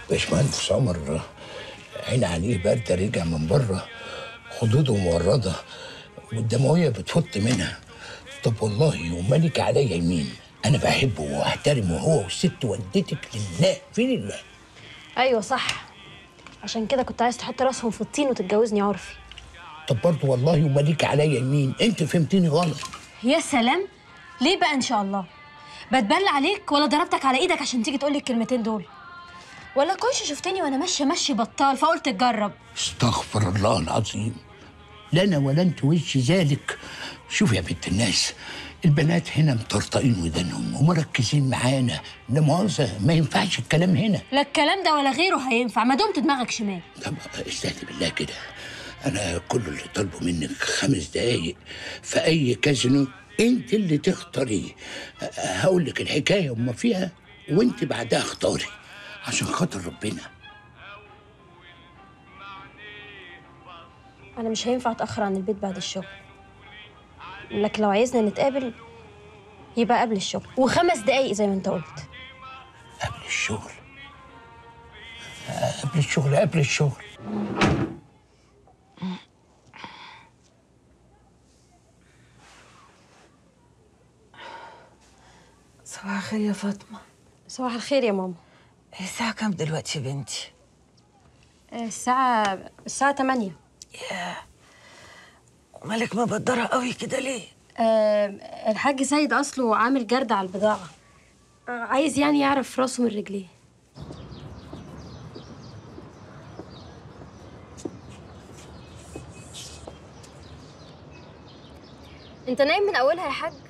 باشمهندس عمر عين عليه برده رجع من بره خدوده مورده والدمويه بتفط منها طب والله ومالك عليا يمين انا بحبه واحترمه هو والست والدتك لله في لله ايوه صح عشان كده كنت عايز تحط راسهم في الطين وتتجوزني عرفي طب برضه والله ومالك عليا يمين انت فهمتني غلط يا سلام ليه بقى ان شاء الله بتبل عليك ولا ضربتك على ايدك عشان تيجي تقولي الكلمتين دول ولا كنش شفتني وانا ماشيه مشي بطال فقلت تجرب استغفر الله العظيم لا انا ولا انت وش ذلك شوف يا بنت الناس البنات هنا مطرطقين ودانهم ومركزين معانا لا مؤاخذه ما ينفعش الكلام هنا لا الكلام ده ولا غيره هينفع ما دمت دماغك شمال طب استهدي بالله كده انا كل اللي طالبه منك خمس دقايق في اي كازينو انت اللي تختاريه هقول لك الحكايه وما فيها وانت بعدها اختاري عشان خاطر ربنا انا مش هينفع اتاخر عن البيت بعد الشغل لكن لو عايزنا نتقابل يبقى قبل الشغل وخمس دقايق زي ما انت قلت قبل الشغل قبل الشغل قبل الشغل صباح الخير يا فاطمة صباح الخير يا ماما الساعة كام دلوقتي يا بنتي؟ الساعة الساعة 8 مالك مبدرة قوي كده ليه؟ أه الحاج سيد أصله عامل جرد على البضاعة آه، عايز يعني يعرف راسه من رجليه انت نايم من اولها يا حاج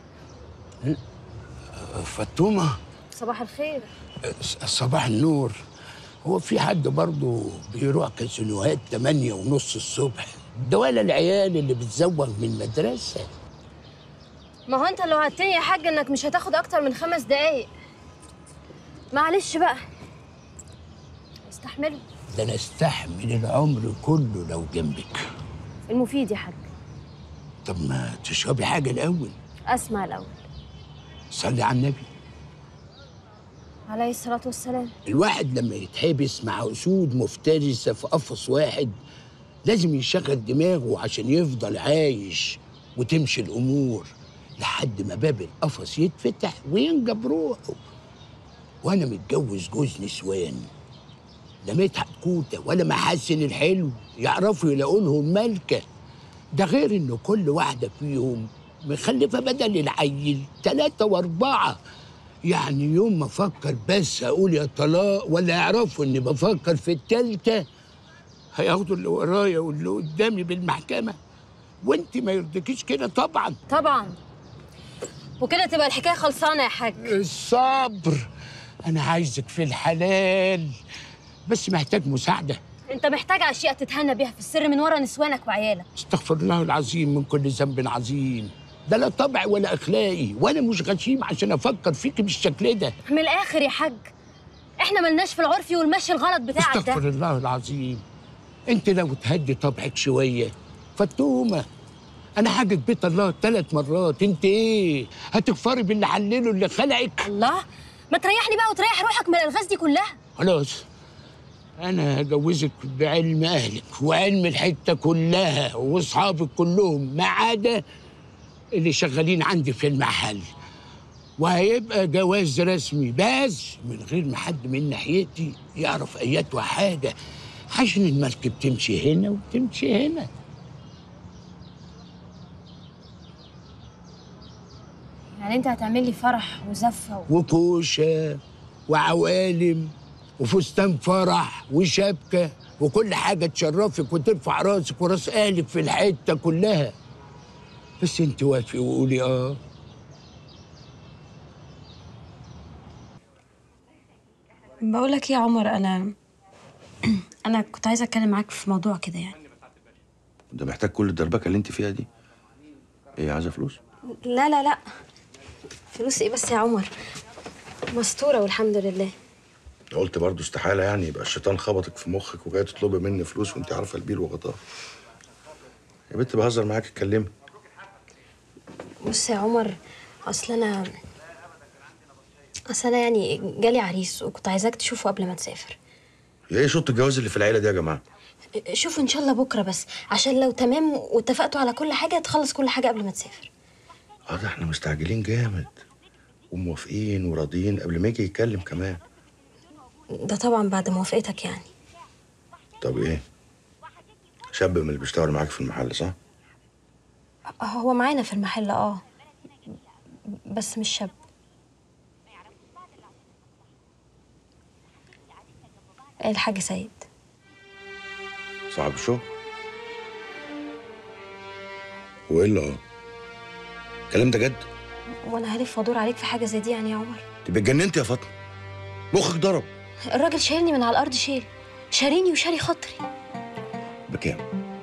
فطومه صباح الخير صباح النور هو في حد برضه بيروح كازينوهات 8 ونص الصبح ده ولا العيال اللي بتزوغ من المدرسه ما هو انت لو وعدتني يا حاج انك مش هتاخد اكتر من خمس دقايق معلش بقى استحمله ده انا استحمل العمر كله لو جنبك المفيد يا حاج طب ما تشربي حاجه الاول اسمع الاول صلي على النبي عليه الصلاة والسلام الواحد لما يتحبس مع اسود مفترسه في قفص واحد لازم يشغل دماغه عشان يفضل عايش وتمشي الامور لحد ما باب القفص يتفتح وينجب روحه وانا متجوز جوز نسوان لا مدحت كوته ولا محسن الحلو يعرفوا يلاقوا لهم ملكه ده غير ان كل واحده فيهم مخلفه بدل العيل ثلاثه واربعه يعني يوم ما افكر بس اقول يا طلاق ولا يعرفوا اني بفكر في التالتة هياخدوا اللي ورايا واللي قدامي بالمحكمه وانت ما يرضيكيش كده طبعا طبعا وكده تبقى الحكاية خلصانة يا حاج الصبر انا عايزك في الحلال بس محتاج مساعده انت محتاج اشياء تتهنى بيها في السر من ورا نسوانك وعيالك استغفر الله العظيم من كل ذنب عظيم ده لا طبع ولا اخلاقي وانا مش غشيم عشان افكر فيك بالشكل ده من الاخر يا حاج احنا ملناش في العرفي والمشي الغلط بتاعك ده استغفر الله العظيم انت لو تهدي طبعك شويه فتومه انا حاجة بيت الله ثلاث مرات انت ايه هتكفري باللي حلله اللي خلقك الله ما تريحني بقى وتريح روحك من الالغاز دي كلها خلاص انا هجوزك بعلم اهلك وعلم الحته كلها واصحابك كلهم ما عدا اللي شغالين عندي في المحل وهيبقى جواز رسمي بس من غير ما حد من ناحيتي يعرف ايات حاجه عشان المركب تمشي هنا وتمشي هنا يعني انت هتعمل لي فرح وزفه و... وكوشه وعوالم وفستان فرح وشبكه وكل حاجه تشرفك وترفع راسك وراس اهلك في الحته كلها بس انت وافقي وقولي اه بقول لك ايه يا عمر انا انا كنت عايزه اتكلم معاك في موضوع كده يعني ده محتاج كل الدربكه اللي انت فيها دي ايه عايزه فلوس لا لا لا فلوس ايه بس يا عمر مستوره والحمد لله قلت برضو استحاله يعني يبقى الشيطان خبطك في مخك وجاي تطلبي مني فلوس وانت عارفه البير وغطاه يا بنت بهزر معاك اتكلمي بص يا عمر اصل انا اصل انا يعني جالي عريس وكنت عايزاك تشوفه قبل ما تسافر هي ايه شوط الجواز اللي في العيله دي يا جماعه شوفوا ان شاء الله بكره بس عشان لو تمام واتفقتوا على كل حاجه تخلص كل حاجه قبل ما تسافر اه ده احنا مستعجلين جامد وموافقين وراضيين قبل ما يجي يتكلم كمان ده طبعا بعد موافقتك يعني طب ايه شاب من اللي بيشتغل معاك في المحل صح هو معانا في المحل اه بس مش شاب الحاج سيد صاحب الشغل والا اه الكلام ده جد وانا هلف وادور عليك في حاجه زي دي يعني يا عمر تبقى اتجننت يا فاطمه مخك ضرب الراجل شايلني من على الارض شيل شاريني وشاري خاطري بكام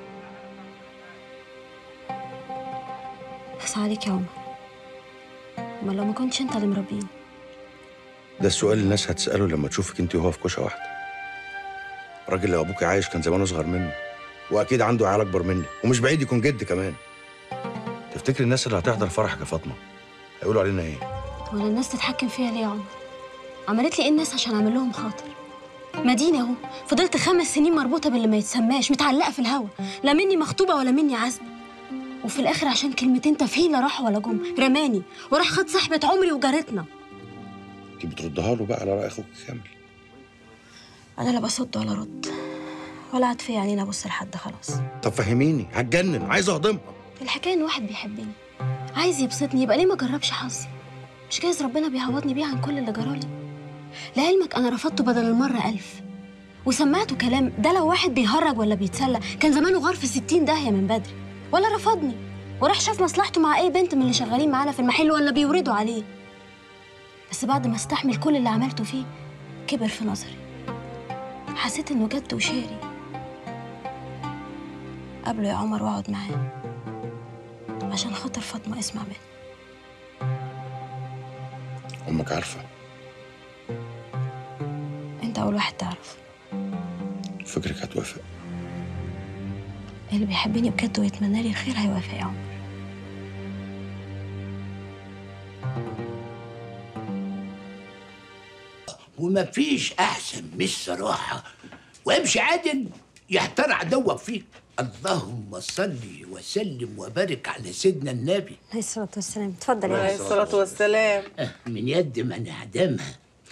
بس عليك يا عمر ما لو ما كنتش انت اللي مربيني ده السؤال اللي الناس هتساله لما تشوفك انت وهو في كوشه واحده الراجل لو ابوك عايش كان زمانه اصغر منه واكيد عنده عيال اكبر منك ومش بعيد يكون جد كمان تفتكر الناس اللي هتحضر فرحك يا فاطمه هيقولوا علينا ايه ولا الناس تتحكم فيها ليه يا عمر عملت لي ايه الناس عشان اعمل لهم خاطر مدينة اهو فضلت خمس سنين مربوطة باللي ما يتسماش متعلقة في الهوا لا مني مخطوبة ولا مني عازبة وفي الآخر عشان كلمتين تافهين لا راحوا ولا جم رماني وراح خد صاحبة عمري وجارتنا انت بتردها له بقى على راي اخوك كامل أنا لا بصد ولا رد ولا عاد في عينينا أبص لحد خلاص طب فهميني هتجنن عايز اهضمها الحكاية إن واحد بيحبني عايز يبسطني يبقى ليه ما جربش حظي مش جايز ربنا بيعوضني بيه عن كل اللي جرالي لعلمك أنا رفضته بدل المرة ألف وسمعته كلام ده لو واحد بيهرج ولا بيتسلى كان زمانه غار في ستين داهية من بدري ولا رفضني وراح شاف مصلحته مع أي بنت من اللي شغالين معانا في المحل ولا بيوردوا عليه بس بعد ما استحمل كل اللي عملته فيه كبر في نظري حسيت إنه جد وشاري قابله يا عمر واقعد معاه عشان خاطر فاطمة اسمع مني امك عارفه انت اول واحد تعرف فكرك هتوافق اللي بيحبني بجد ويتمنى لي الخير هيوافق يا عمر ومفيش احسن من الصراحه وامشي عادل يحتار عدوك فيك اللهم صل وسلم وبارك على سيدنا النبي عليه الصلاة والسلام اتفضل عليه الصلاة والسلام أه، من يد من اعدمها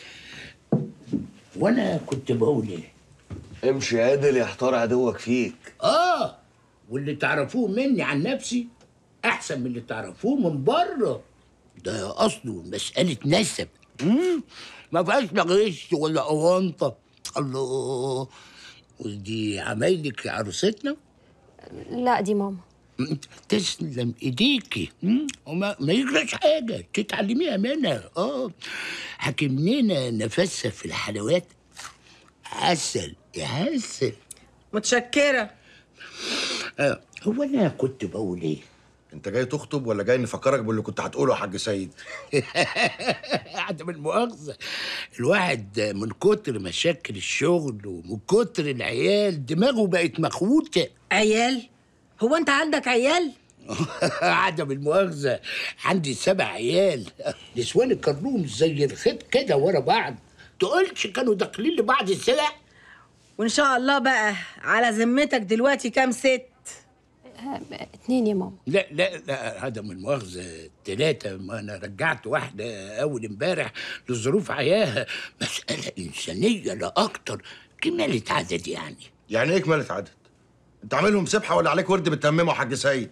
وانا كنت بقول ايه امشي عادل يحتار عدوك فيك اه واللي تعرفوه مني عن نفسي احسن من اللي تعرفوه من بره ده اصله مساله نسب مم. ما فيهاش لا غش ولا اونطه الله ودي عمايلك يا عروستنا لا دي ماما مم. تسلم ايديكي مم. وما ما يجراش حاجه تتعلميها منها اه حكمنينا نفسها في الحلويات عسل يا عسل متشكرة آه. هو انا كنت بقول ايه انت جاي تخطب ولا جاي نفكرك باللي كنت هتقوله يا حاج سيد عدم المؤاخذة الواحد من كتر مشاكل الشغل ومن كتر العيال دماغه بقت مخوتة عيال هو انت عندك عيال عدم المؤاخذة عندي سبع عيال نسوان الكروم زي الخيط كده ورا بعض تقولش كانوا داخلين لبعض السلع وان شاء الله بقى على ذمتك دلوقتي كام ست اتنين يا ماما لا لا لا عدم المؤاخذة تلاتة ما أنا رجعت واحدة أول امبارح لظروف عياها مسألة إنسانية لا أكتر كمالة عدد يعني يعني ايه كمالة عدد انت عاملهم سبحه ولا عليك ورد بتتممه يا حاج سيد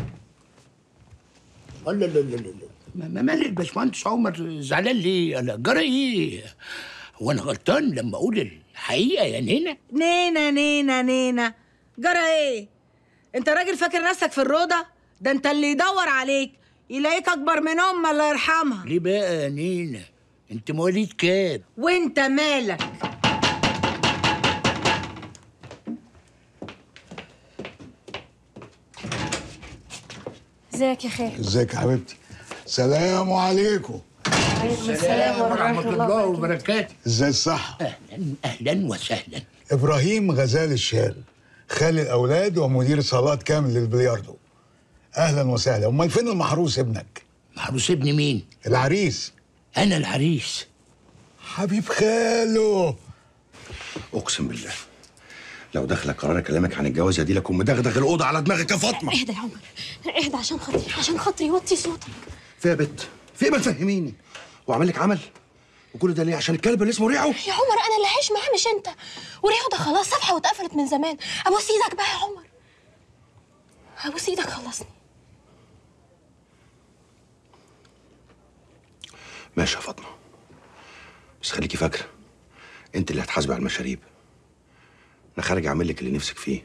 لا لا لا لا لا ما ما- مال الباشمهندس عمر زعلان ليه؟ انا جرى ايه؟ هو انا غلطان لما اقول الحقيقه يا نينا؟ نينا نينا نينا جرى ايه انت راجل فاكر نفسك في الروضة ده انت اللي يدور عليك يلاقيك اكبر من ام الله يرحمها ليه بقى يا نينا؟ انت مواليد كام؟ وانت مالك ازيك يا خير ازيك يا حبيبتي سلام عليكم السلام ورحمة الله وبركاته ازاي الصحة اهلا اهلا وسهلا ابراهيم غزال الشال خالي الاولاد ومدير صالات كامل للبلياردو اهلا وسهلا امال فين المحروس ابنك محروس ابن مين؟ العريس انا العريس حبيب خاله اقسم بالله لو دخلك قرار اكلمك عن الجوازه دي لكم مدغدغ الاوضه على دماغك يا فاطمه اهدى يا عمر اهدى عشان خاطري عشان خاطري وطي صوتك في يا بت في ما تفهميني واعمل لك عمل وكل ده ليه عشان الكلب اللي اسمه ريعو يا عمر انا اللي هعيش معاه مش انت وريحه ده خلاص صفحه واتقفلت من زمان ابوس ايدك بقى يا عمر ابوس ايدك خلصني ماشي يا فاطمه بس خليكي فاكره انت اللي هتحاسبي على المشاريب انا خارج اعمل لك اللي نفسك فيه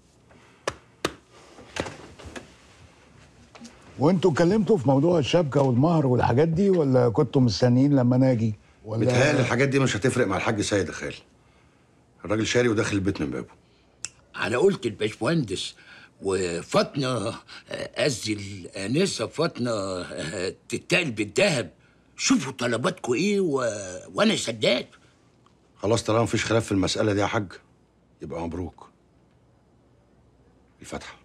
وانتوا اتكلمتوا في موضوع الشبكه والمهر والحاجات دي ولا كنتوا مستنيين لما انا اجي ولا بيتهيألي الحاجات دي مش هتفرق مع الحاج سيد يا خالي الراجل شاري وداخل البيت من بابه انا قلت الباشمهندس وفاطمه آه، قصدي الانسه فاطمه آه، تتقل بالذهب شوفوا طلباتكم ايه و... وانا سداد خلاص طالما مفيش خلاف في المساله دي يا حاج يبقى مبروك الفاتحه